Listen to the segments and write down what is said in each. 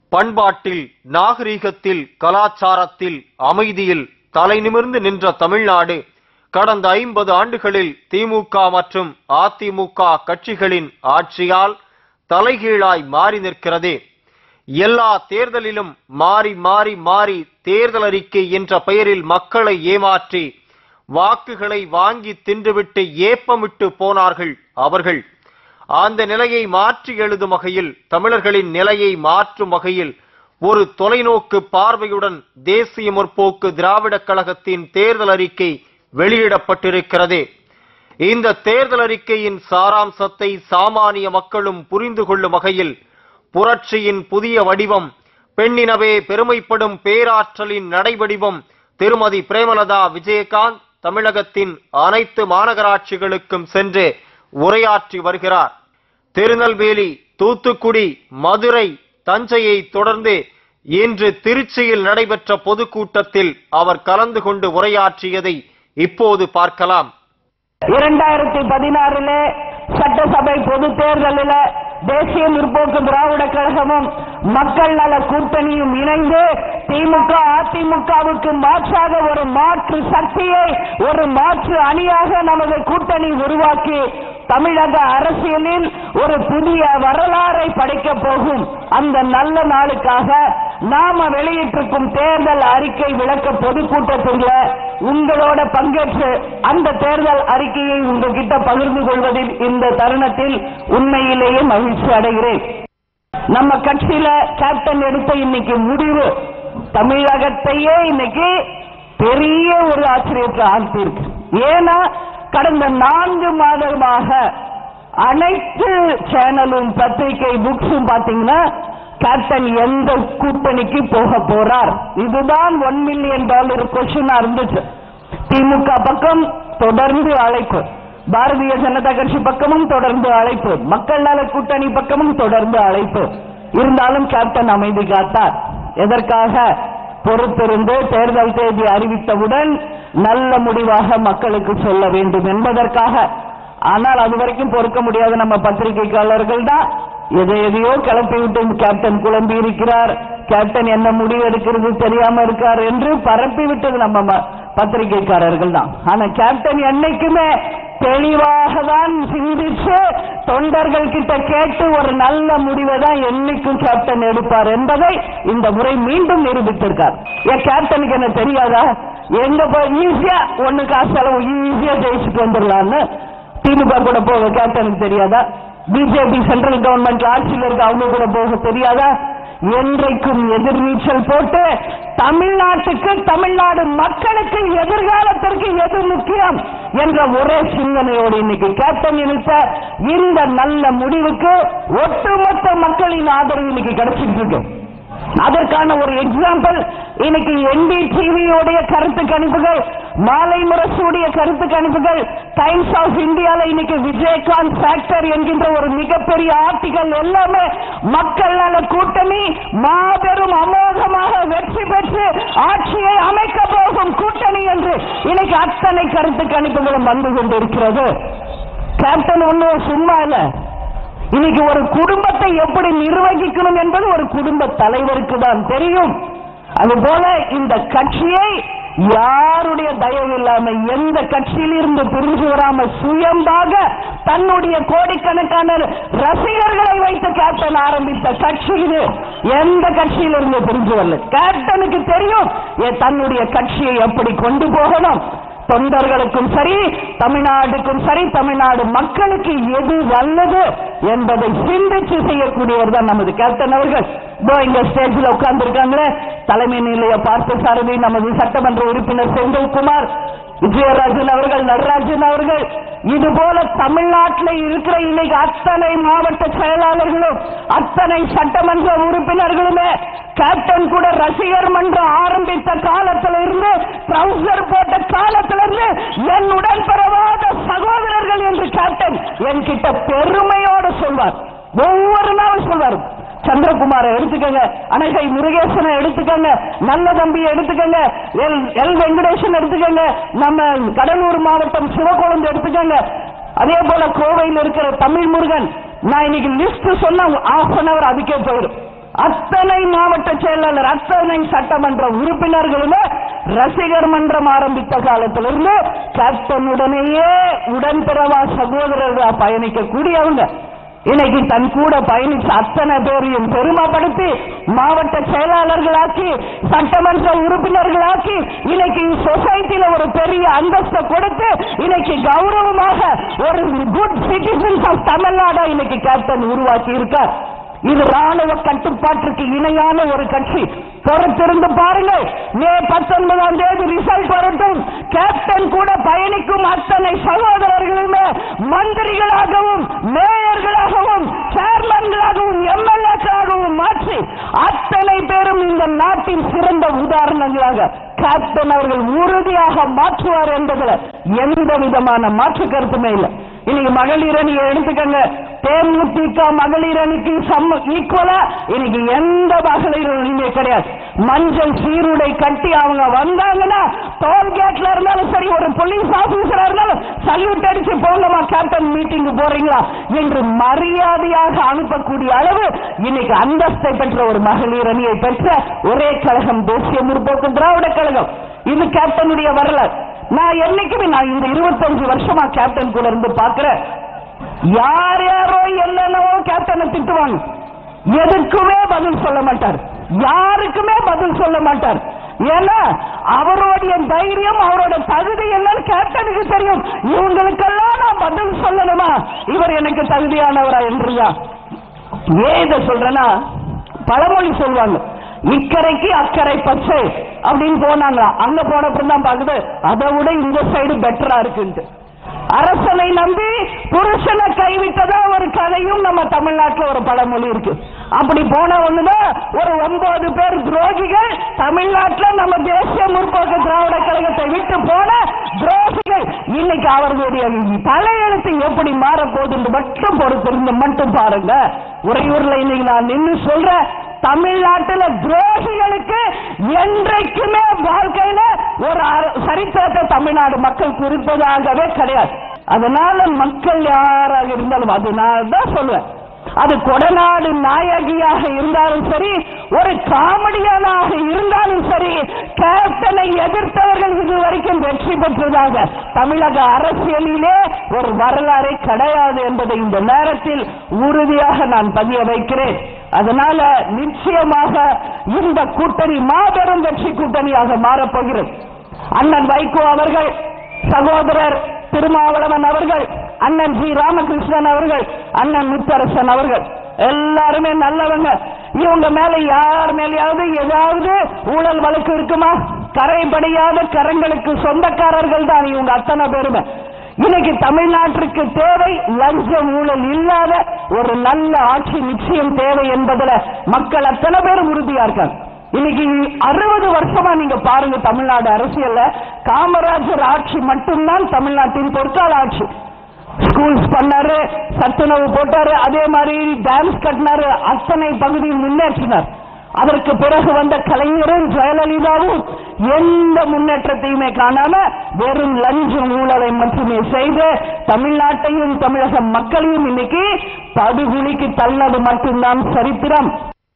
பண்பாட்டில் நாகரீகத்தில் கலாச்சாரத்தில் அமைதியில் தலைநிமிர்ந்து நின்ற தமிழ்நாடு கடந்த ஐம்பது ஆண்டுகளில் திமுக மற்றும் அதிமுக கட்சிகளின் ஆட்சியால் தலைகீழாய் மாறி நிற்கிறதே எல்லா தேர்தலிலும் மாறி மாறி மாறி தேர்தல் அறிக்கை என்ற பெயரில் மக்களை ஏமாற்றி வாக்குகளை வாங்கி தின்றுவிட்டு ஏப்பமிட்டு போனார்கள் அவர்கள் அந்த நிலையை மாற்றி எழுதும் வகையில் தமிழர்களின் நிலையை மாற்றும் வகையில் ஒரு தொலைநோக்கு பார்வையுடன் தேசிய முற்போக்கு திராவிடக் கழகத்தின் தேர்தல் அறிக்கை வெளியிடப்பட்டிருக்கிறது இந்த தேர்தல் அறிக்கையின் சாராம்சத்தை சாமானிய மக்களும் புரிந்து கொள்ளும் வகையில் புரட்சியின் புதிய வடிவம் பெண்ணினவே பெருமைப்படும் பேராற்றலின் நடைவடிவம் திருமதி பிரேமலதா விஜயகாந்த் தமிழகத்தின் அனைத்து மாநகராட்சிகளுக்கும் சென்று உரையாற்றி வருகிறார் திருநெல்வேலி தூத்துக்குடி மதுரை தஞ்சையை தொடர்ந்து இன்று திருச்சியில் நடைபெற்ற பொதுக்கூட்டத்தில் அவர் கலந்து கொண்டு உரையாற்றியதை இப்போது பார்க்கலாம் இரண்டாயிரத்தி பதினாறுல சட்டசபை பொது தேர்தலில் தேசிய முற்போக்கு திராவிட கழகமும் மக்கள் நல கூட்டணியும் இணைந்து திமுக அதிமுகவுக்கு மாற்றாக ஒரு மாற்று சக்தியை ஒரு மாற்று அணியாக நமது கூட்டணி உருவாக்கி தமிழக அரசியலில் ஒரு புதிய வரலாறை படைக்கப் போகும் அந்த நல்ல நாளுக்காக நாம வெளியிட்டிருக்கும் தேர்தல் அறிக்கை விளக்க பொதுக்கூட்டத்தில் உங்களோட பங்கேற்று அந்த தேர்தல் அறிக்கையை உங்ககிட்ட பகிர்ந்து கொள்வதில் இந்த தருணத்தில் உண்மையிலேயே மகிழ்ச்சி அடைகிறேன் நம்ம கட்சியில கேப்டன் எடுத்த இன்னைக்கு முடிவு தமிழகத்தையே இன்னைக்கு பெரிய ஒரு ஆச்சரியத்தை ஆழ்த்தியிருக்கு ஏன்னா கடந்த நான்கு மாதமாக அனைத்து சேனலும் பத்திரிகை புக்ஸும் பாத்தீங்கன்னா கேப்டன் எந்த கூட்டணிக்கு போக போறார் இதுதான் ஒன் மில்லியன் டாலர் கொஸ்டினா இருந்துச்சு திமுக பக்கம் தொடர்ந்து அழைப்பு பாரதிய ஜனதா கட்சி பக்கமும் தொடர்ந்து அழைப்பு மக்கள் நல கூட்டணி பக்கமும் தொடர்ந்து அழைப்பு இருந்தாலும் கேப்டன் அமைதி காத்தார் எதற்காக பொறுத்திருந்து தேர்தல் தேதி அறிவித்தவுடன் நல்ல முடிவாக மக்களுக்கு சொல்ல வேண்டும் என்பதற்காக ஆனால் அது வரைக்கும் பொறுக்க முடியாத நம்ம பத்திரிகைக்காரர்கள் தான் எதை எதையோ கிளப்பி விட்டு கேப்டன் குழம்பி இருக்கிறார் கேப்டன் என்ன முடிவு எடுக்கிறது தெரியாம இருக்கார் என்று பரப்பி விட்டது நம்ம ம- பத்திரிகைக்காரர்கள் தான் ஆனா கேப்டன் என்னைக்குமே தெளிவாக தான் சிந்திச்சு தொண்டர்கள் கிட்ட கேட்டு ஒரு நல்ல முடிவை தான் என்னைக்கும் கேப்டன் எடுப்பார் என்பதை இந்த முறை மீண்டும் நிரூபித்திருக்கார் ஏன் கேப்டனுக்கு என்ன தெரியாதா எங்க போய் ஈஸியா ஒண்ணு காசு செலவு ஈஸியா ஜெயிச்சுட்டு வந்துடலாம்னு திமுக கூட போக கேப்டனுக்கு தெரியாதா பிஜேபி சென்ட்ரல் கவர்மெண்ட் ஆட்சியில் இருக்க அவங்க கூட போக தெரியாதா என்றைக்கும் எதிர்நீச்சல் போட்டு தமிழ்நாட்டுக்கு தமிழ்நாடு மக்களுக்கு எதிர்காலத்திற்கு எது முக்கியம் என்ற ஒரே சிந்தனையோடு இன்னைக்கு கேப்டன் எடுத்த இந்த நல்ல முடிவுக்கு ஒட்டுமொத்த மக்களின் ஆதரவு இன்னைக்கு கிடைச்சிட்டு இருக்கு அதற்கான ஒரு எக்ஸாம்பிள் இன்னைக்கு என்டிடிவியோடைய கருத்து கணிப்புகள் மாலை முரசுடைய கருத்து கணிப்புகள் டைம்ஸ் ஆஃப் இந்தியால இன்னைக்கு விஜயகாந்த் ஃபேக்டர் என்கின்ற ஒரு மிகப்பெரிய ஆர்டிகல் எல்லாமே மக்கள் நல கூட்டணி மாபெரும் அமோகமாக வெற்றி பெற்று ஆட்சியை அமைக்க போகும் கூட்டணி என்று இன்னைக்கு அத்தனை கருத்து கணிப்புகளும் வந்து கொண்டிருக்கிறது கேப்டன் ஒன்னும் சும்மா இல்ல இன்னைக்கு ஒரு குடும்பத்தை எப்படி நிர்வகிக்கணும் என்பது ஒரு குடும்ப தலைவருக்கு தான் தெரியும் அதுபோல இந்த கட்சியை யாருடைய தயவு இல்லாம எந்த கட்சியிலிருந்து பிரிஞ்சு வராம சுயம்பாக தன்னுடைய கோடிக்கணக்கான ரசிகர்களை வைத்து கேப்டன் ஆரம்பித்த கட்சி இது எந்த கட்சியிலிருந்து பிரிஞ்சு வரல கேப்டனுக்கு தெரியும் ஏ, தன்னுடைய கட்சியை எப்படி கொண்டு போகணும் தொண்டர்களுக்கும் சரி தமிழ்நாடுக்கும் சரி தமிழ்நாடு மக்களுக்கு எது நல்லது என்பதை சிந்திச்சு செய்யக்கூடியவர் தான் நமது கேப்டன் அவர்கள் இதோ இந்த ஸ்டேஜில் உட்கார்ந்து இருக்காங்களே தலைமை நிலைய பார்த்த சாரதி நமது சட்டமன்ற உறுப்பினர் செந்தில்குமார் விஜயராஜன் அவர்கள் நடராஜன் அவர்கள் இது போல தமிழ்நாட்டில் இருக்கிற இன்னைக்கு அத்தனை மாவட்ட செயலாளர்களும் அத்தனை சட்டமன்ற உறுப்பினர்களுமே கேப்டன் கூட ரசிகர் மன்றம் ஆரம்பித்த காலத்துல இருந்து ட்ரௌசர் போட்ட காலத்துல இருந்து என்னுடன் பெறவாத சகோதரர்கள் என்று கேப்டன் என்கிட்ட பெருமையோடு சொல்வார் ஒவ்வொரு நாளும் சொல்வார் சந்திரகுமாரை எடுத்துக்கங்க அனகை முருகேசனை எடுத்துக்கங்க நல்ல தம்பியை எடுத்துக்கங்க எல் எல் வெங்கடேசன் எடுத்துக்கங்க நம்ம கடலூர் மாவட்டம் சிவகோளம் எடுத்துக்கங்க அதே போல கோவையில் இருக்கிற தமிழ் முருகன் நான் இன்னைக்கு லிஸ்ட் சொன்னா half அன் அவர் அதுக்கே போயிடும் அத்தனை மாவட்ட செயலாளர் அத்தனை சட்டமன்ற உறுப்பினர்களுமே ரசிகர் மன்றம் ஆரம்பித்த காலத்திலிருந்து கேப்டனுடனேயே உடன்பிறவா சகோதரர்களா பயணிக்கக்கூடியவங்க இன்னைக்கு தன் கூட பயணிச்ச அத்தனை பேரையும் பெருமைப்படுத்தி மாவட்ட செயலாளர்களாக்கி சட்டமன்ற உறுப்பினர்களாக்கி இன்னைக்கு சொசைட்டில ஒரு பெரிய அந்தஸ்தை கொடுத்து இன்னைக்கு கௌரவமாக ஒரு குட் சிட்டிசன்ஸ் ஆஃப் தமிழ்நாடா இன்னைக்கு கேப்டன் உருவாக்கி இருக்கார் இது ராணுவ கட்டுப்பாட்டுக்கு இணையான ஒரு கட்சி பொறுத்திருந்து பாருங்கள் மே பத்தொன்பதாம் தேதி ரிசல்ட் வரட்டும் கேப்டன் கூட பயணிக்கும் அத்தனை சகோதரர்களுமே மந்திரிகளாகவும் மேயர்களாகவும் சேர்மன்களாகவும் எம்எல்ஏக்களாகவும் மாற்றி அத்தனை பேரும் இந்த நாட்டின் சிறந்த உதாரணங்களாக கேப்டன் அவர்கள் உறுதியாக மாற்றுவார் என்பதுல எந்த விதமான மாற்று கருத்துமே இல்லை இன்னைக்கு மகளிர் அணியை எடுத்துக்கங்க தேமுதிக மகளிர் அணிக்கு சம ஈக்குவலா இன்னைக்கு எந்த மகளிர் அணியுமே கிடையாது மஞ்சள் சீருடை கட்டி அவங்க வந்தாங்கன்னா டோல்கேட்ல இருந்தாலும் சரி ஒரு போலீஸ் ஆபீசரா இருந்தாலும் சல்யூட் அடிச்சு போங்கம்மா கேப்டன் மீட்டிங் போறீங்களா என்று மரியாதையாக அனுப்பக்கூடிய அளவு இன்னைக்கு அந்தஸ்தை பெற்ற ஒரு மகளிர் அணியை பெற்ற ஒரே கழகம் தேசிய முற்போக்கு திராவிட கழகம் இது கேப்டனுடைய வரலாறு நான் என்னைக்குமே நான் இந்த இருபத்தஞ்சு வருஷமா கேப்டன் கூட இருந்து பாக்குறேன் யார் யாரோ என்னென்னவோ கேப்டனை திட்டுவாங்க எதுக்குமே பதில் சொல்ல மாட்டார் யாருக்குமே பதில் சொல்ல மாட்டார் ஏன்னா அவருடைய தைரியம் அவரோட தகுதி என்னன்னு கேப்டனுக்கு தெரியும் இவங்களுக்கெல்லாம் நான் பதில் சொல்லணுமா இவர் எனக்கு தகுதியானவரா என்றுயா ஏன் இதை சொல்றேன்னா பழமொழி சொல்லுவாங்க இக்கரைக்கு அக்கறை பச்சை அப்படின்னு போனாங்க அங்க போனப்பறம் தான் பாக்குது அதை விட இந்த சைடு பெட்டரா இருக்குன்ட்டு அரசனை நம்பி புருஷனை கைவிட்டதா ஒரு கதையும் நம்ம தமிழ்நாட்டுல ஒரு பழமொழி இருக்கு அப்படி போன ஒண்ணுதான் ஒரு ஒன்பது பேர் துரோகிகள் தமிழ்நாட்டுல நம்ம தேசிய முற்போக்கு திராவிட கழகத்தை விட்டு போன துரோகிகள் இன்னைக்கு அவர்களுடைய தலையெழுத்து எப்படி மாறப்போகுது மட்டும் பொறுத்திருந்து மட்டும் பாருங்க உறையூர்ல இன்னைக்கு நான் நின்னு சொல்றேன் தமிழ்நாட்டுல துரோகிகளுக்கு என்றைக்குமே வாழ்க்கையில ஒரு அர- சரித்திரத்தை தமிழ்நாடு மக்கள் குறிப்பதாகவே கிடையாது அதனால மக்கள் யாராக இருந்தாலும் அது நான் தான் சொல்லுவேன் அது கொடநாடு நாயகியாக இருந்தாலும் சரி ஒரு காமெடியனாக இருந்தாலும் சரி கேப்டனை எதிர்த்தவர்கள் இதுவரைக்கும் வெற்றி பெற்றதாக தமிழக அரசியலிலே ஒரு வரலாறே கிடையாது என்பதை இந்த நேரத்தில் உறுதியாக நான் பதிய வைக்கிறேன் அதனால நிச்சயமாக இந்த கூட்டணி மாபெரும் வெற்றி கூட்டணியாக மாறப்போகிறது அண்ணன் வைகோ அவர்கள் சகோதரர் திருமாவளவன் அவர்கள் அண்ணன் ஜி ராமகிருஷ்ணன் அவர்கள் அண்ணன் முத்தரசன் அவர்கள் எல்லாருமே நல்லவங்க இவங்க மேல யார் மேலேயாவது ஏதாவது ஊழல் வழக்கு இருக்குமா கரைபடியாத கரங்களுக்கு சொந்தக்காரர்கள் தான் இவங்க அத்தனை பேருமே இன்னைக்கு தமிழ்நாட்டிற்கு தேவை லஞ்சம் ஊழல் இல்லாத ஒரு நல்ல ஆட்சி நிச்சயம் தேவை என்பதுல மக்கள் அத்தனை பேரும் உறுதியா இருக்காங்க இன்னைக்கு அறுபது வருஷமா நீங்க பாருங்க தமிழ்நாடு அரசியல்ல காமராஜர் ஆட்சி மட்டும்தான் தமிழ்நாட்டின் பொற்கால ஆட்சி ஸ்கூல்ஸ் பண்ணாரு சத்துணவு போட்டாரு அதே மாதிரி டான்ஸ் கட்டினாரு அத்தனை பகுதியில் முன்னேற்றினார் அதற்கு பிறகு வந்த கலைஞரும் ஜெயலலிதாவும் எந்த முன்னேற்றத்தையுமே காணாம வெறும் லஞ்சம் ஊழலை மட்டுமே செய்து தமிழ்நாட்டையும் தமிழக மக்களையும் இன்னைக்கு படுகொலிக்கு தள்ளது மட்டும்தான் சரித்திரம்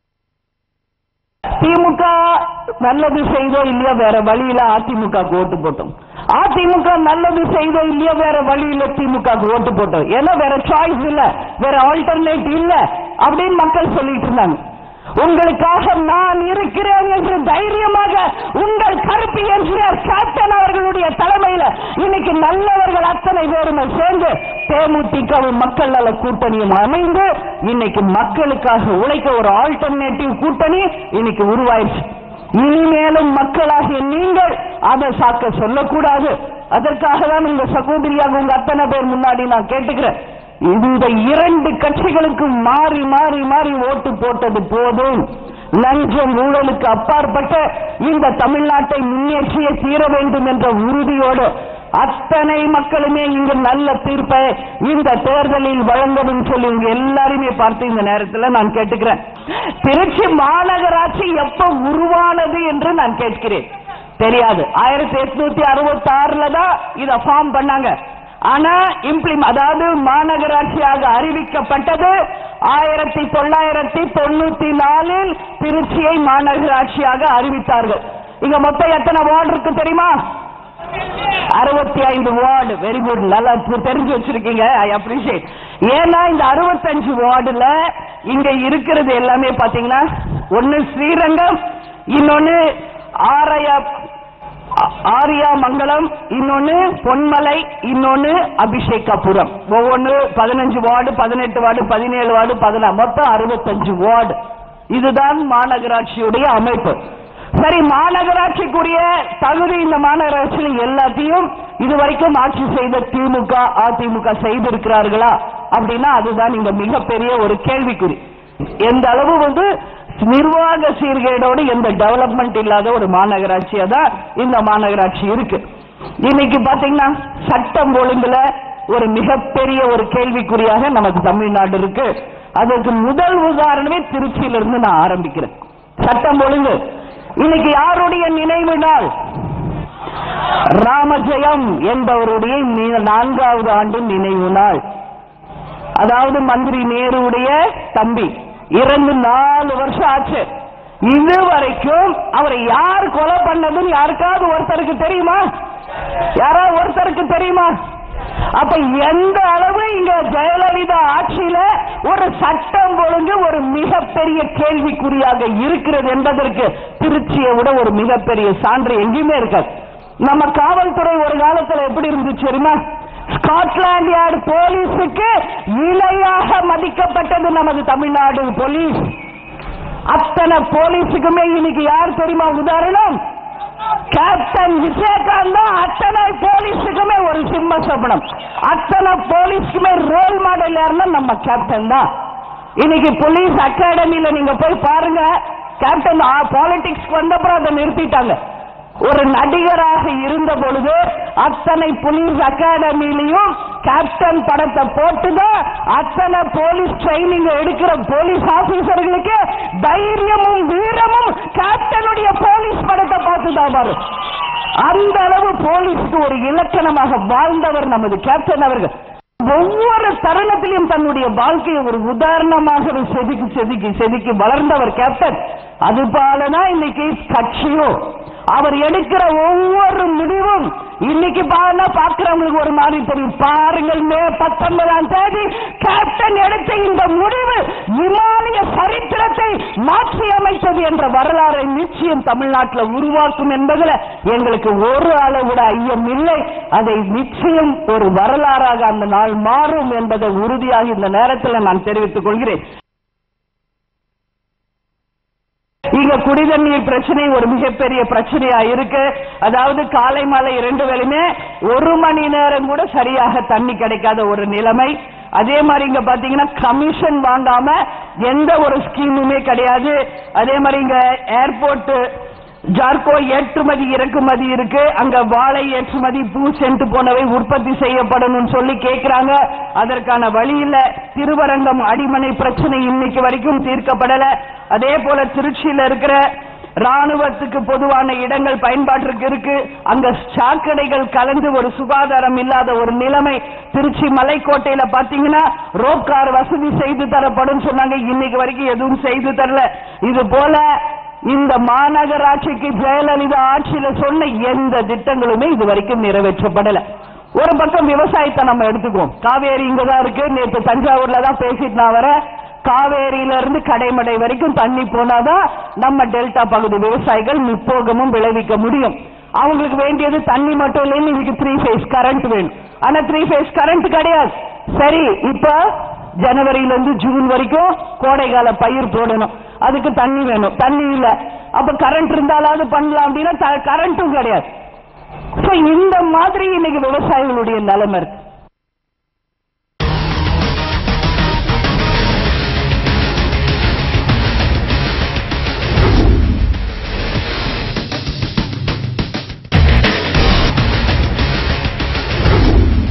திமுக நல்லது செய்தோ இல்லையோ வேற வழியில அதிமுக ஓட்டு போட்டோம் அதிமுக நல்லது செய்தோ இல்லையோ வேற வழியில திமுக ஓட்டு போட்டோம் ஏன்னா வேற சாய்ஸ் இல்ல வேற ஆல்டர்னேட் இல்ல அப்படின்னு மக்கள் சொல்லிட்டு இருந்தாங்க உங்களுக்காக நான் இருக்கிறேன் என்று தைரியமாக உங்கள் கருப்பு என்ஜினியர் கேப்டன் அவர்களுடைய தலைமையில இன்னைக்கு நல்லவர்கள் அத்தனை பேருமே சேர்ந்து தேமுதிகவும் மக்கள் நல கூட்டணியும் அமைந்து இன்னைக்கு மக்களுக்காக உழைக்க ஒரு ஆல்டர்னேட்டிவ் கூட்டணி இன்னைக்கு உருவாயிடுச்சு இனிமேலும் மக்களாகிய நீங்கள் அதை சாக்க சொல்லக்கூடாது அதற்காக தான் உங்க சகோதரியாக உங்க அத்தனை பேர் முன்னாடி நான் கேட்டுக்கிறேன் இந்த இரண்டு கட்சிகளுக்கு மாறி மாறி மாறி ஓட்டு போட்டது போதும் லஞ்சம் ஊழலுக்கு அப்பாற்பட்ட இந்த தமிழ்நாட்டை முன்னேற்றியே தீர வேண்டும் என்ற உறுதியோடு அத்தனை மக்களுமே இங்கு நல்ல தீர்ப்பை இந்த தேர்தலில் வழங்கணும் சொல்லி உங்க எல்லாருமே பார்த்து இந்த நேரத்தில் நான் கேட்டுக்கிறேன் திருச்சி மாநகராட்சி எப்ப உருவானது என்று நான் கேட்கிறேன் தெரியாது ஆயிரத்தி எட்நூத்தி அறுபத்தி ஆறுல தான் இத ஃபார்ம் பண்ணாங்க ஆனா இம்ப்ளிம் அதாவது மாநகராட்சியாக அறிவிக்கப்பட்டது ஆயிரத்தி தொள்ளாயிரத்தி தொண்ணூத்தி நாலில் திருச்சியை மாநகராட்சியாக அறிவித்தார்கள் இங்க மொத்தம் எத்தனை வார்டு இருக்கு தெரியுமா அறுபத்தி ஐந்து வார்டு வெரி குட் நல்லா பு- தெரிஞ்சு வச்சிருக்கீங்க ஐ அப்ரிஷியேட் ஏன்னா இந்த அறுபத்தஞ்சு வார்டுல இங்க இருக்கிறது எல்லாமே பாத்தீங்கன்னா ஒன்னு ஸ்ரீரங்கம் இன்னொன்னு ஆரையா ஆ- ஆரியாமங்கலம் இன்னொன்னு பொன்மலை இன்னொன்னு அபிஷேகபுரம் ஒவ்வொன்னு பதினஞ்சு வார்டு பதினெட்டு வார்டு பதினேழு வார்டு பதினாறு மொத்தம் அறுபத்தஞ்சு வார்டு இதுதான் மாநகராட்சியுடைய அமைப்பு சரி மாநகராட்சிக்குரிய தகுதி இந்த மாநகராட்சியில் எல்லாத்தையும் இதுவரைக்கும் ஆட்சி செய்த திமுக அதிமுக செய்திருக்கிறார்களா அப்படின்னா அதுதான் இங்க மிகப்பெரிய ஒரு கேள்விக்குறி எந்த அளவு வந்து நிர்வாக சீர்கேடோடு எந்த டெவலப்மெண்ட் இல்லாத ஒரு மாநகராட்சியா தான் இந்த மாநகராட்சி இருக்கு இன்னைக்கு பாத்தீங்கன்னா சட்டம் ஒழுங்குல ஒரு மிகப்பெரிய ஒரு கேள்விக்குறியாக நமக்கு தமிழ்நாடு இருக்கு அதற்கு முதல் உதாரணமே திருச்சியிலிருந்து நான் ஆரம்பிக்கிறேன் சட்டம் ஒழுங்கு இன்னைக்கு யாருடைய நினைவு நாள் ராமஜெயம் என்பவருடைய நி- நான்காவது ஆண்டு நினைவு நாள் அதாவது மந்திரி நேருடைய தம்பி இறந்து நாலு வருஷம் ஆச்சு இதுவரைக்கும் அவரை யார் கொலை பண்ணதுன்னு யாருக்காவது ஒருத்தருக்கு தெரியுமா யாராவது ஒருத்தருக்கு தெரியுமா அப்ப எந்த அளவு இங்க ஜெயலலிதா ஆட்சியில ஒரு சட்டம் ஒழுங்கு ஒரு மிகப்பெரிய கேள்விக்குறியாக இருக்கிறது என்பதற்கு திருச்சியை விட ஒரு மிகப்பெரிய சான்று எங்கேயுமே இருக்காது நம்ம காவல்துறை ஒரு காலத்துல எப்படி இருந்துச்சு தெரியுமா ஸ்காட்லாந்து யார்டு போலீஸுக்கு இணையாக மதிக்கப்பட்டது நமது தமிழ்நாடு போலீஸ் அத்தனை போலீஸுக்குமே இன்னைக்கு யார் தெரியுமா உதாரணம் கேப்டன் விஜயகாந்த் தான் அத்தனை போலீஸுக்குமே ஒரு சிம்ம சபனம் அத்தனை போலீஸுக்குமே ரோல் மாடல் யாருன்னா நம்ம கேப்டன் தான் இன்னைக்கு போலீஸ் அகாடமியில நீங்க போய் பாருங்க கேப்டன் பாலிடிக்ஸ்க்கு வந்தப்புறம் அதை நிறுத்திட்டாங்க ஒரு நடிகராக இருந்த பொழுது அத்தனை போலீஸ் அகாடமிலையும் கேப்டன் படத்தை போட்டுதான் அத்தனை போலீஸ் ட்ரைனிங் எடுக்கிற போலீஸ் ஆபீசர்களுக்கு தைரியமும் வீரமும் கேப்டனுடைய போலீஸ் படத்தை பார்த்துதான் வரும் அந்த அளவு போலீஸ்க்கு ஒரு இலக்கணமாக வாழ்ந்தவர் நமது கேப்டன் அவர்கள் ஒவ்வொரு தருணத்திலும் தன்னுடைய வாழ்க்கையை ஒரு உதாரணமாக செதுக்கி செதுக்கி செதுக்கி வளர்ந்தவர் கேப்டன் அது போலதான் இன்னைக்கு கட்சியும் அவர் எடுக்கிற ஒவ்வொரு முடிவும் இன்னைக்கு பாருங்க பாக்குறவங்களுக்கு ஒரு மாதிரி தெரியும் பாருங்கள் மே பத்தொன்பதாம் தேதி கேப்டன் எடுத்த இந்த முடிவு இமாலய சரித்திரத்தை மாற்றி அமைத்தது என்ற வரலாறை நிச்சயம் தமிழ்நாட்டில் உருவாக்கும் என்பதில் எங்களுக்கு ஒரு அளவுட ஐயம் இல்லை அதை நிச்சயம் ஒரு வரலாறாக அந்த நாள் மாறும் என்பதை உறுதியாக இந்த நேரத்தில் நான் தெரிவித்துக் கொள்கிறேன் இங்க குடிதண்ணீர் பிரச்சனை ஒரு மிகப்பெரிய பிரச்சனையா இருக்கு அதாவது காலை மாலை இரண்டு வேளையுமே ஒரு மணி நேரம் கூட சரியாக தண்ணி கிடைக்காத ஒரு நிலைமை அதே மாதிரி இங்க பாத்தீங்கன்னா கமிஷன் வாங்காம எந்த ஒரு ஸ்கீமுமே கிடையாது அதே மாதிரி இங்க ஏர்போர்ட் ஜார்கோ ஏற்றுமதி இறக்குமதி இருக்கு அங்க வாழை ஏற்றுமதி பூ சென்று போனவை உற்பத்தி செய்யப்படணும் சொல்லி கேக்குறாங்க அதற்கான வழி இல்ல திருவரங்கம் அடிமனை பிரச்சனை இன்னைக்கு வரைக்கும் தீர்க்கப்படல அதே போல திருச்சியில இருக்கிற ராணுவத்துக்கு பொதுவான இடங்கள் பயன்பாட்டிற்கு இருக்கு அங்க சாக்கடைகள் கலந்து ஒரு சுகாதாரம் இல்லாத ஒரு நிலைமை திருச்சி மலைக்கோட்டையில பாத்தீங்கன்னா ரோப்கார் வசதி செய்து தரப்படும் சொன்னாங்க இன்னைக்கு வரைக்கும் எதுவும் செய்து தரல இது போல இந்த மாநகராட்சிக்கு ஜெயலலிதா ஆட்சியில சொன்ன எந்த திட்டங்களுமே இது வரைக்கும் நிறைவேற்றப்படல ஒரு பக்கம் விவசாயத்தை நம்ம எடுத்துக்குவோம் காவேரி இங்கதான் இருக்கு நேற்று தஞ்சாவூர்ல தான் பேசிட்டு நான் வரேன் காவேரியில இருந்து கடைமடை வரைக்கும் தண்ணி போனாதான் நம்ம டெல்டா பகுதி விவசாயிகள் முப்போகமும் விளைவிக்க முடியும் அவங்களுக்கு வேண்டியது தண்ணி மட்டும் இல்லைன்னு இதுக்கு த்ரீ ஃபேஸ் கரண்ட் வேணும் ஆனா த்ரீ ஃபேஸ் கரண்ட் கிடையாது சரி இப்ப ஜனவரியில இருந்து ஜூன் வரைக்கும் கோடைகால பயிர் போடணும் அதுக்கு தண்ணி வேணும் தண்ணி இல்ல அப்ப கரண்ட் இருந்தாலாவது பண்ணலாம் அப்படின்னா கரண்ட்டும் கிடையாது So, இந்த மாதிரி இன்னைக்கு விவசாயிகளுடைய நிலைமை இருக்கு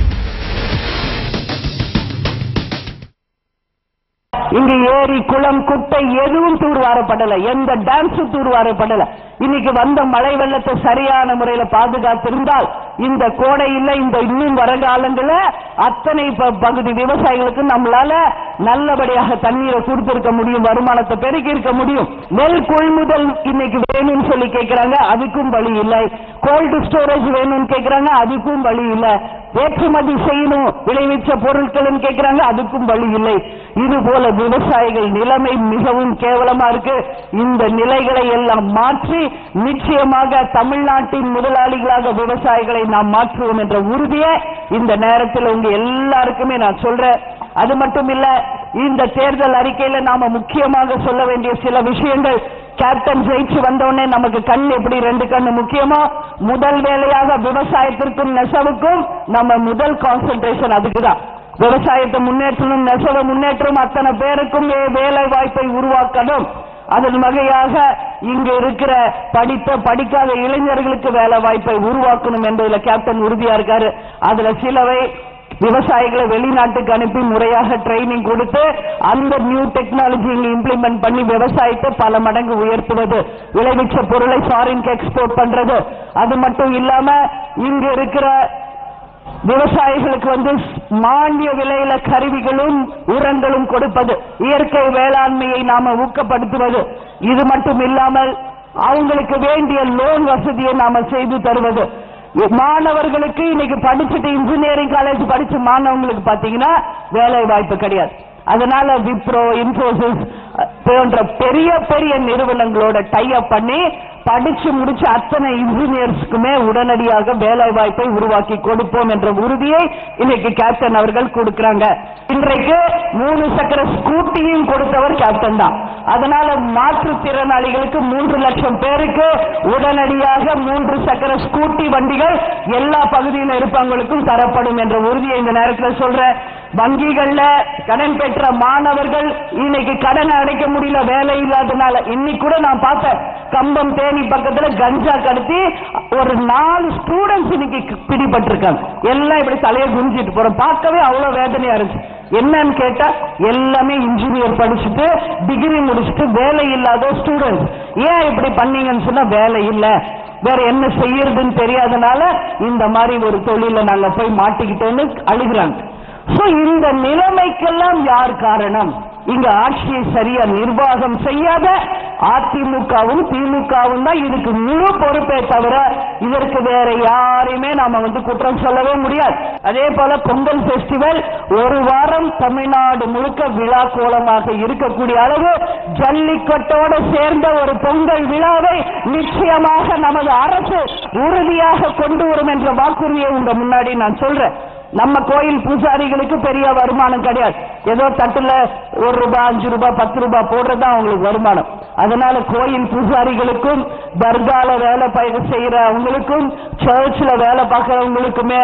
இங்கு ஏரி குளம் குட்டை எதுவும் தூர்வாரப்படல எந்த டான்ஸும் தூர்வாரப்படல இன்னைக்கு வந்த மழை வெள்ளத்தை சரியான முறையில பாதுகாத்திருந்தால் இந்த கோடையில் இந்த இன்னும் வருங்காலங்கள அத்தனை ப- பகுதி விவசாயிகளுக்கு நம்மளால நல்லபடியாக தண்ணீரை கொடுத்திருக்க முடியும் வருமானத்தை பெருக்கி இருக்க முடியும் நெல் கொள்முதல் இன்னைக்கு வேணும்னு சொல்லி கேட்கிறாங்க அதுக்கும் வழி இல்லை கோல்டு ஸ்டோரேஜ் வேணும்னு கேட்கிறாங்க அதுக்கும் வழி இல்லை ஏற்றுமதி செய்யணும் விளைவிச்ச பொருட்களும் கேட்கிறாங்க அதுக்கும் வழி இல்லை இது போல விவசாயிகள் நிலைமை மிகவும் கேவலமா இருக்கு இந்த நிலைகளை எல்லாம் மாற்றி நிச்சயமாக தமிழ்நாட்டின் முதலாளிகளாக விவசாயிகளை நாம் மாற்றுவோம் என்ற உறுதியை இந்த நேரத்தில் உங்க எல்லாருக்குமே நான் சொல்றேன் அது மட்டும் இல்ல இந்த தேர்தல் அறிக்கையில நாம முக்கியமாக சொல்ல வேண்டிய சில விஷயங்கள் கேப்டன் ஜெயிச்சு வந்தோடனே நமக்கு கண் எப்படி ரெண்டு கண்ணு முக்கியமோ முதல் வேலையாக விவசாயத்திற்கும் நெசவுக்கும் நம்ம முதல் கான்சென்ட்ரேஷன் அதுக்குதான் விவசாயத்தை முன்னேற்றணும் நெசவை முன்னேற்றம் அத்தனை பேருக்கும் வே- வேலை வாய்ப்பை உருவாக்கணும் அதன் வகையாக இங்க இருக்கிற படித்த படிக்காத இளைஞர்களுக்கு வேலை வாய்ப்பை உருவாக்கணும் என்பதுல கேப்டன் உறுதியா இருக்காரு அதுல சிலவை விவசாயிகளை வெளிநாட்டுக்கு அனுப்பி முறையாக ட்ரைனிங் கொடுத்து அந்த நியூ டெக்னாலஜி இங்க இம்ப்ளிமெண்ட் பண்ணி விவசாயத்தை பல மடங்கு உயர்த்துவது விளைவிச்ச பொருளை ஃபாரின்க்கு எக்ஸ்போர்ட் பண்றது அது மட்டும் இல்லாம இங்க இருக்கிற விவசாயிகளுக்கு வந்து மானிய விலையில கருவிகளும் உரங்களும் கொடுப்பது இயற்கை வேளாண்மையை நாம ஊக்கப்படுத்துவது இது மட்டும் இல்லாமல் அவங்களுக்கு வேண்டிய லோன் வசதியை நாம செய்து தருவது மாணவர்களுக்கு இன்னைக்கு படிச்சுட்டு இன்ஜினியரிங் காலேஜ் படிச்ச மாணவங்களுக்கு பாத்தீங்கன்னா வேலை வாய்ப்பு கிடையாது அதனால விப்ரோ இன்ஃபோசிஸ் போன்ற பெரிய பெரிய நிறுவனங்களோட டை அப் பண்ணி படிச்சு முடிச்ச அத்தனை இன்ஜினியர்ஸ்க்குமே உடனடியாக வேலை வாய்ப்பை உருவாக்கி கொடுப்போம் என்ற உறுதியை இன்னைக்கு கேப்டன் அவர்கள் கொடுக்கறாங்க இன்றைக்கு மூணு சக்கர ஸ்கூட்டியும் கொடுத்தவர் கேப்டன் தான் அதனால மாற்றுத்திறனாளிகளுக்கு மூன்று லட்சம் பேருக்கு உடனடியாக மூன்று சக்கர ஸ்கூட்டி வண்டிகள் எல்லா பகுதியில் இருப்பவங்களுக்கும் தரப்படும் என்ற உறுதியை இந்த நேரத்தில் சொல்றேன் வங்கிகள்ல கடன் பெற்ற மாணவர்கள் இன்னைக்கு கடனை அடைக்க முடியல வேலை இல்லாதனால இன்னைக்கு கூட நான் பார்த்தேன் கம்பம் தேனி பக்கத்துல கஞ்சா கடத்தி ஒரு நாலு ஸ்டூடெண்ட்ஸ் இன்னைக்கு பிடிபட்டிருக்காங்க எல்லாம் இப்படி தலையை குனிஞ்சிட்டு போறோம் பார்க்கவே அவ்வளவு வேதனையா இருந்துச்சு என்னன்னு கேட்டா எல்லாமே இன்ஜினியர் படிச்சுட்டு டிகிரி முடிச்சுட்டு வேலை இல்லாத ஸ்டூடெண்ட்ஸ் ஏன் இப்படி பண்ணீங்கன்னு சொன்னா வேலை இல்ல வேற என்ன செய்யறதுன்னு தெரியாதனால இந்த மாதிரி ஒரு தொழில நாங்க போய் மாட்டிக்கிட்டோன்னு அழுகுறாங்க சோ இந்த நிலைமைக்கெல்லாம் யார் காரணம் இங்க ஆட்சியை சரியா நிர்வாகம் செய்யாத அதிமுகவும் திமுகவும் தான் இதுக்கு முழு பொறுப்பே தவிர இதற்கு வேற யாரையுமே நாம வந்து குற்றம் சொல்லவே முடியாது அதே போல பொங்கல் ஃபெஸ்டிவல் ஒரு வாரம் தமிழ்நாடு முழுக்க விழா கோலமாக இருக்கக்கூடிய அளவு ஜல்லிக்கட்டோட சேர்ந்த ஒரு பொங்கல் விழாவை நிச்சயமாக நமது அரசு உறுதியாக கொண்டு வரும் என்ற வாக்குறுதியை உங்க முன்னாடி நான் சொல்றேன் நம்ம கோயில் பூசாரிகளுக்கு பெரிய வருமானம் கிடையாது ஏதோ தட்டுல ஒரு ரூபாய் அஞ்சு ரூபாய் பத்து ரூபாய் போடுறது அவங்களுக்கு வருமானம் அதனால கோயில் பூசாரிகளுக்கும் தர்கால வேலை பயிர் செய்யற அவங்களுக்கும் சர்ச்சில் வேலை பார்க்கறவங்களுக்குமே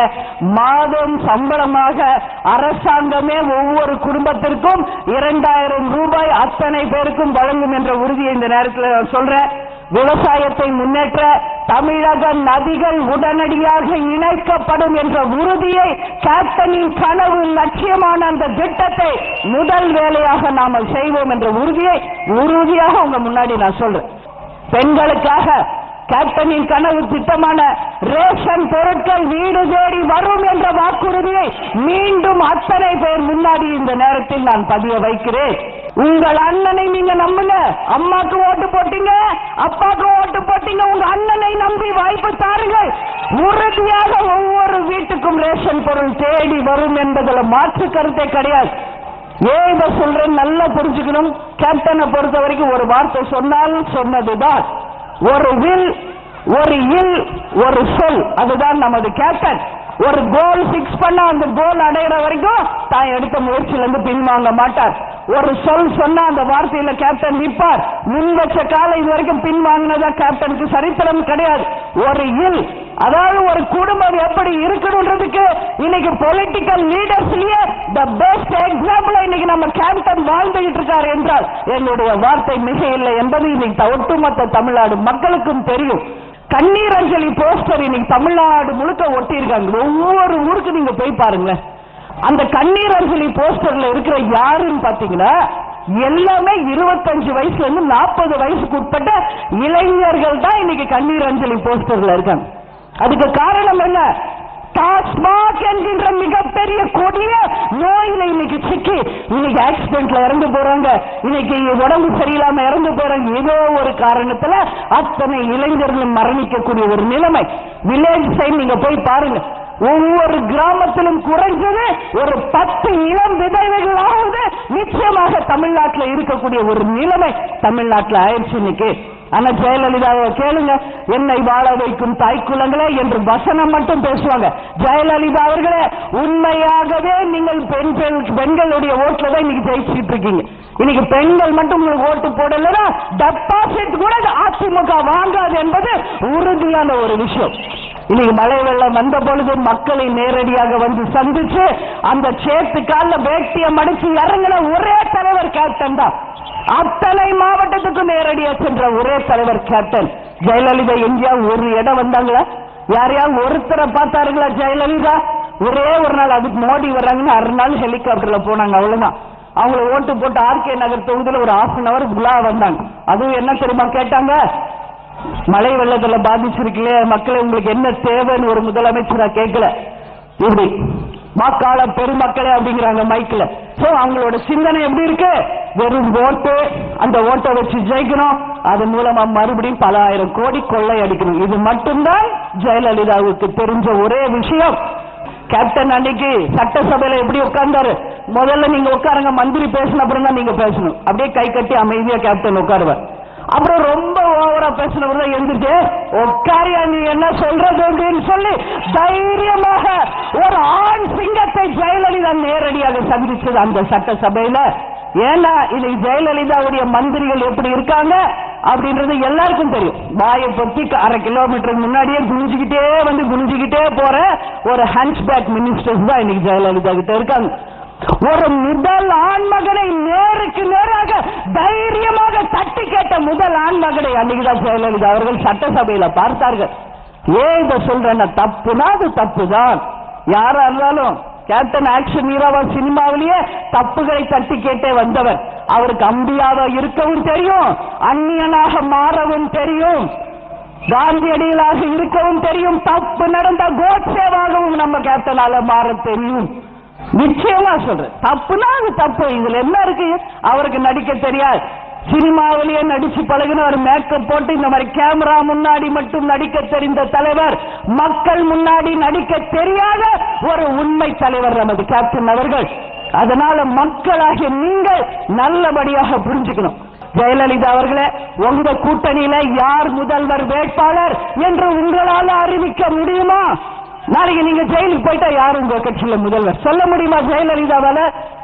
மாதம் சம்பளமாக அரசாங்கமே ஒவ்வொரு குடும்பத்திற்கும் இரண்டாயிரம் ரூபாய் அத்தனை பேருக்கும் வழங்கும் என்ற உறுதியை இந்த நேரத்தில் நான் சொல்றேன் விவசாயத்தை முன்னேற்ற தமிழக நதிகள் உடனடியாக இணைக்கப்படும் என்ற உறுதியை கேப்டனின் கனவு லட்சியமான அந்த திட்டத்தை முதல் வேலையாக நாம செய்வோம் என்ற உறுதியை உறுதியாக உங்க முன்னாடி நான் சொல்றேன் பெண்களுக்காக கேப்டனின் கனவு திட்டமான ரேஷன் பொருட்கள் வீடு தேடி வரும் என்ற வாக்குறுதியை மீண்டும் அத்தனை பேர் முன்னாடி இந்த நேரத்தில் நான் பதிய வைக்கிறேன் உங்கள் அண்ணனை நீங்க நம்புங்க அம்மாக்கு ஓட்டு போட்டீங்க அப்பாக்கு ஓட்டு போட்டீங்க உங்க அண்ணனை நம்பி வாய்ப்பு தாருங்கள் உறுதியாக ஒவ்வொரு வீட்டுக்கும் ரேஷன் பொருள் தேடி வரும் என்பதுல மாற்று கருத்தே கிடையாது ஏன் இதை சொல்றேன் நல்லா புரிஞ்சுக்கணும் கேப்டனை பொறுத்த வரைக்கும் ஒரு வார்த்தை சொன்னால் சொன்னதுதான் ஒரு வில் ஒரு இல் ஒரு சொல் அதுதான் நமது கேப்டன் ஒரு கோல் பிக்ஸ் பண்ண அந்த கோல் அடையிற வரைக்கும் தான் எடுத்த முயற்சியில இருந்து பின்வாங்க மாட்டார் ஒரு சொல் சொன்னா அந்த வார்த்தையில கேப்டன் நிற்பார் முன் வச்ச காலம் இது வரைக்கும் பின்வாங்கினதா கேப்டனுக்கு சரித்திரம் கிடையாது ஒரு இல் அதாவது ஒரு குடும்பம் எப்படி இருக்கணும்ன்றதுக்கு இன்னைக்கு பொலிட்டிக்கல் லீடர்ஸ்லயே த பெஸ்ட் எக்ஸாம்பிள் இன்னைக்கு நம்ம கேப்டன் வாழ்ந்துகிட்டு இருக்காரு என்றால் என்னுடைய வார்த்தை மிக இல்லை என்பது இன்னைக்கு ஒட்டுமொத்த தமிழ்நாடு மக்களுக்கும் தெரியும் கண்ணீர் அஞ்சலி போஸ்டர் இன்னைக்கு தமிழ்நாடு முழுக்க ஒட்டியிருக்காங்க ஒவ்வொரு ஊருக்கு நீங்க போய் பாருங்களேன் அந்த கண்ணீர் அஞ்சலி போஸ்டர்ல இருக்கிற யாருன்னு பாத்தீங்கன்னா எல்லாமே இருபத்தஞ்சு வயசுல இருந்து நாற்பது வயசுக்கு உட்பட்ட இளைஞர்கள் தான் இன்னைக்கு கண்ணீர் அஞ்சலி போஸ்டர்ல இருக்காங்க அதுக்கு காரணம் என்ன டாஸ்மாக் என்கின்ற மிகப்பெரிய கொடிய நோயில இன்னைக்கு சிக்கி இன்னைக்கு ஆக்சிடென்ட்ல இறந்து போறாங்க இன்னைக்கு உடம்பு சரியில்லாம இறந்து போறாங்க ஏதோ ஒரு காரணத்துல அத்தனை இளைஞர்களும் மரணிக்கக்கூடிய ஒரு நிலைமை வில்லேஜ் சைடு நீங்க போய் பாருங்க ஒவ்வொரு கிராமத்திலும் குறைஞ்சது ஒரு பத்து இளம் விதவைகளாவது நிச்சயமாக தமிழ்நாட்டில் இருக்கக்கூடிய ஒரு நிலைமை தமிழ்நாட்டில் ஆயிடுச்சு இன்னைக்கு ஆனா ஜெயலலிதாவை கேளுங்க என்னை வாழ வைக்கும் தாய்க்குலங்களே என்று வசனம் மட்டும் பேசுவாங்க ஜெயலலிதா அவர்களே உண்மையாகவே நீங்கள் பெண்கள் பெண்களுடைய ஓட்டுல தான் இன்னைக்கு ஜெயிச்சுட்டு இருக்கீங்க இன்னைக்கு பெண்கள் மட்டும் உங்களுக்கு ஓட்டு போடலைன்னா டெபாசிட் கூட அதிமுக வாங்காது என்பது உறுதியான ஒரு விஷயம் இன்னைக்கு மழை வெள்ளம் வந்த பொழுது மக்களை நேரடியாக வந்து சந்திச்சு அந்த சேத்து கால வேட்டியை மடிச்சு இறங்கின ஒரே தலைவர் கேப்டன் தான் அத்தனை மாவட்டத்துக்கும் நேரடியா சென்ற ஒரே தலைவர் கேப்டன் ஜெயலலிதா எங்கேயாவது ஒரு இடம் வந்தாங்களா யாரையாவது ஒருத்தரை பார்த்தாருங்களா ஜெயலலிதா ஒரே ஒரு நாள் அதுக்கு மோடி வர்றாங்கன்னு அரை நாள் ஹெலிகாப்டர்ல போனாங்க அவ்வளவுதான் அவங்கள ஓட்டு போட்டு ஆர்கே நகர் தொகுதியில் ஒரு ஹாஃப் அன் அவர் விழா வந்தாங்க அதுவும் என்ன தெரியுமா கேட்டாங்க மழை வெள்ளத்துல பாதிச்சிருக்கல மக்களே உங்களுக்கு என்ன தேவைன்னு ஒரு முதலமைச்சரா கேட்கல இப்படி வாக்காள பெருமக்களே அப்படிங்கிறாங்க மைக்ல சோ அவங்களோட சிந்தனை எப்படி இருக்கு வெறும் ஓட்டு அந்த ஓட்டை வச்சு ஜெயிக்கணும் அது மூலமா மறுபடியும் பல ஆயிரம் கோடி கொள்ளை அடிக்கணும் இது மட்டும்தான் ஜெயலலிதாவுக்கு தெரிஞ்ச ஒரே விஷயம் கேப்டன் அன்னைக்கு சட்டசபையில எப்படி உட்கார்ந்தாரு முதல்ல நீங்க உட்காருங்க மந்திரி பேசின அப்புறம் தான் நீங்க பேசணும் அப்படியே கை கட்டி அமைதியா கேப்டன் உட்காருவார் அப்புறம் ரொம்ப ஓவரா பேசினவர் தான் எழுந்துட்டு உட்காரியா நீ என்ன சொல்றது அப்படின்னு சொல்லி தைரியமாக ஒரு ஆண் சிங்கத்தை ஜெயலலிதா நேரடியாக சந்திச்சது அந்த சட்டசபையில ஏன்னா இது ஜெயலலிதாவுடைய மந்திரிகள் எப்படி இருக்காங்க அப்படின்றது எல்லாருக்கும் தெரியும் வாயை பொத்தி அரை கிலோமீட்டருக்கு முன்னாடியே குனிஞ்சுக்கிட்டே வந்து குனிஞ்சுக்கிட்டே போற ஒரு ஹேண்ட்பேக் மினிஸ்டர்ஸ் தான் இன்னைக்கு ஜெயலலிதா கிட்ட இருக்காங்க ஒரு முதல் ஆண்மகனை நேருக்கு நேராக தைரியமாக தட்டி கேட்ட முதல் ஆண்மகனை அன்னைக்குதான் ஜெயலலிதா அவர்கள் சட்டசபையில பார்த்தார்கள் ஏன் இதை சொல்றேன்னா தப்புனா அது தப்புதான் யாரா இருந்தாலும் கேப்டன் ஆக்ஷன் ஹீரோவா சினிமாவிலேயே தப்புகளை தட்டி கேட்டே வந்தவர் அவருக்கு அம்பியாவா இருக்கவும் தெரியும் அந்நியனாக மாறவும் தெரியும் காந்தியடிகளாக இருக்கவும் தெரியும் தப்பு நடந்த கோட்சேவாகவும் நம்ம கேப்டனால மாற தெரியும் நிச்சயமா சொல்றேன் தப்புனா அது தப்பு இதுல என்ன இருக்கு அவருக்கு நடிக்க தெரியாது சினிமாவிலேயே நடிச்சு பழகினவர் மேக்கப் போட்டு இந்த மாதிரி கேமரா முன்னாடி மட்டும் நடிக்க தெரிந்த தலைவர் மக்கள் முன்னாடி நடிக்க தெரியாத ஒரு உண்மை தலைவர் நமது கேப்டன் அவர்கள் அதனால மக்களாகிய நீங்கள் நல்லபடியாக புரிஞ்சுக்கணும் ஜெயலலிதா அவர்களே உங்க கூட்டணியில யார் முதல்வர் வேட்பாளர் என்று உங்களால அறிவிக்க முடியுமா நாளைக்கு நீங்க ஜெயிலுக்கு போயிட்டா யார் உங்க கட்சியில முதல்வர் சொல்ல முடியுமா ஜெயலலிதாவால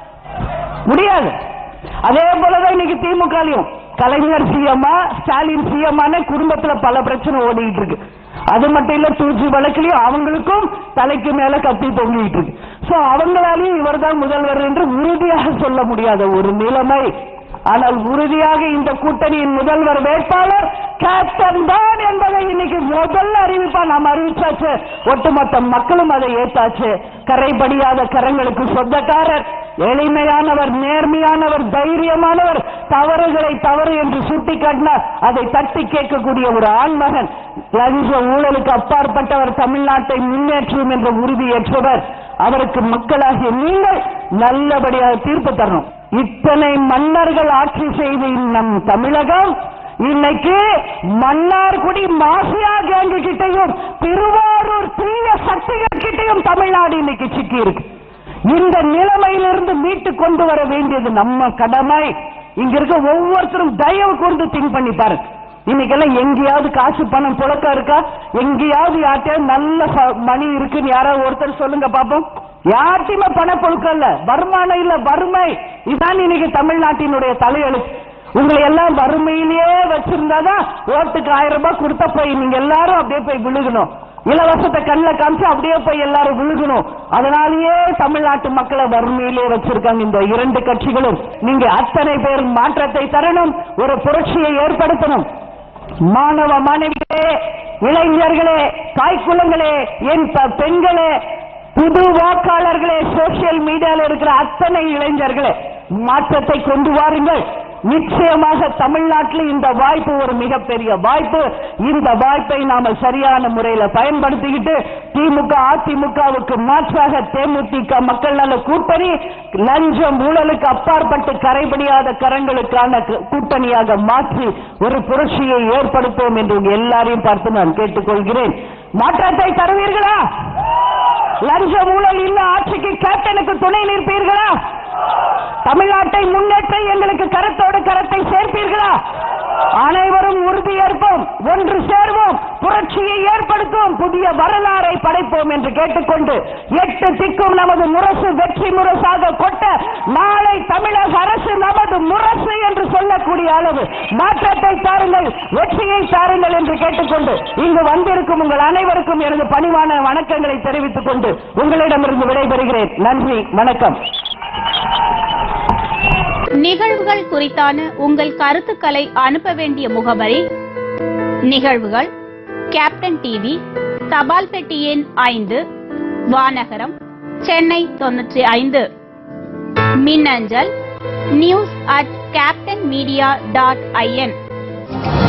முடியாது அதே போலதான் இன்னைக்கு திமுகலையும் கலைஞர் சிஎம்மா ஸ்டாலின் சிஎம்மான குடும்பத்துல பல பிரச்சனை ஓடிட்டு இருக்கு அது மட்டும் இல்ல தூச்சி வழக்கிலையும் அவங்களுக்கும் தலைக்கு மேல கத்தி தொங்கிட்டு இருக்கு சோ அவங்களாலையும் இவர்தான் முதல்வர் என்று உறுதியாக சொல்ல முடியாத ஒரு நிலைமை ஆனால் உறுதியாக இந்த கூட்டணியின் முதல்வர் வேட்பாளர் கேப்டன் தான் என்பதை இன்னைக்கு முதல்ல அறிவிப்பா நாம் அறிவிச்சாச்சு ஒட்டுமொத்த மக்களும் அதை ஏத்தாச்சு கரைபடியாத கரங்களுக்கு சொந்தக்காரர் எளிமையானவர் நேர்மையானவர் தைரியமானவர் தவறுகளை தவறு என்று சுட்டிக்காட்டினார் அதை தட்டி கேட்கக்கூடிய ஒரு ஆண்மகன் லஞ்ச ஊழலுக்கு அப்பாற்பட்டவர் தமிழ்நாட்டை முன்னேற்றும் என்ற உறுதி ஏற்றவர் அவருக்கு மக்களாகிய நீங்கள் நல்லபடியாக தீர்ப்பு தரணும் இத்தனை மன்னர்கள் ஆட்சி செய்த நம் தமிழகம் இன்னைக்கு மன்னார்குடி மாசியா கேங்கு கிட்டையும் திருவாரூர் தீய சக்திகள் கிட்டையும் தமிழ்நாடு இன்னைக்கு சிக்கி இருக்கு இந்த நிலைமையிலிருந்து மீட்டு கொண்டு வர வேண்டியது நம்ம கடமை இங்க இருக்க ஒவ்வொருத்தரும் தயவு கூர்ந்து திங்க் பண்ணி பாருங்க இன்னைக்கெல்லாம் எங்கேயாவது காசு பணம் புழக்கம் இருக்கா எங்கேயாவது யார்ட்டையாவது நல்ல ச- மணி இருக்குன்னு யாராவது ஒருத்தர் சொல்லுங்க பாப்போம் யார்ட்டையுமே பணப்புழுக்கம் இல்ல வருமானம் இல்ல வறுமை இதான் இன்னைக்கு தமிழ்நாட்டினுடைய தலையெழுத்து உங்களை எல்லாம் வறுமையிலேயே வச்சிருந்தாதான் ஓட்டுக்கு ஆயிரம் ரூபாய் கொடுத்த போய் நீங்க எல்லாரும் அப்படியே போய் விழுகணும் இலவசத்தை கண்ணில் காமிச்சு அப்படியே போய் எல்லாரும் விழுகணும் அதனாலேயே தமிழ்நாட்டு மக்களை வறுமையிலே வச்சிருக்காங்க இந்த இரண்டு கட்சிகளும் நீங்க அத்தனை பேர் மாற்றத்தை தரணும் ஒரு புரட்சியை ஏற்படுத்தணும் மாணவ மாணவிகளே இளைஞர்களே தாய்க்குளங்களே என் ப- பெண்களே புது வாக்காளர்களே சோசியல் மீடியால இருக்கிற அத்தனை இளைஞர்களே மாற்றத்தை கொண்டு வாருங்கள் நிச்சயமாக தமிழ்நாட்டில் இந்த வாய்ப்பு ஒரு மிகப்பெரிய வாய்ப்பு இந்த வாய்ப்பை நாம சரியான முறையில் பயன்படுத்திக்கிட்டு திமுக அதிமுகவுக்கு மாற்றாக தேமுதிக மக்கள் நல கூட்டணி லஞ்சம் ஊழலுக்கு அப்பாற்பட்டு கரைபடியாத கரங்களுக்கான கு- கூட்டணியாக மாற்றி ஒரு புரட்சியை ஏற்படுத்துவோம் என்று உங்க எல்லாரையும் பார்த்து நான் கேட்டுக்கொள்கிறேன் மாற்றத்தை தருவீர்களா லஞ்ச ஊழல் இல்ல ஆட்சிக்கு கேப்டனுக்கு துணை நிற்பீர்களா தமிழ்நாட்டை முன்னேற்ற எங்களுக்கு கரத்தோடு கரத்தை சேர்ப்பீர்களா அனைவரும் உறுதியேற்போம் ஒன்று சேர்வோம் புரட்சியை ஏற்படுத்துவோம் புதிய வரலாறை படைப்போம் என்று கேட்டுக்கொண்டு எட்டு திக்கும் நமது முரசு வெற்றி முரசாக கொட்ட நாளை தமிழக அரசு நமது முரசு என்று சொல்லக்கூடிய அளவு மாற்றத்தை தாருங்கள் வெற்றியை தாருங்கள் என்று கேட்டுக்கொண்டு இங்கு வந்திருக்கும் உங்கள் அனைவருக்கும் எனது பணிவான வணக்கங்களை தெரிவித்துக் கொண்டு உங்களிடமிருந்து விடைபெறுகிறேன் நன்றி வணக்கம் நிகழ்வுகள் குறித்தான உங்கள் கருத்துக்களை அனுப்ப வேண்டிய முகவரி நிகழ்வுகள் கேப்டன் டிவி தபால் பெட்டி எண் ஐந்து வானகரம் சென்னை தொன்னூற்றி ஐந்து மின்னஞ்சல் news at captain media dot IN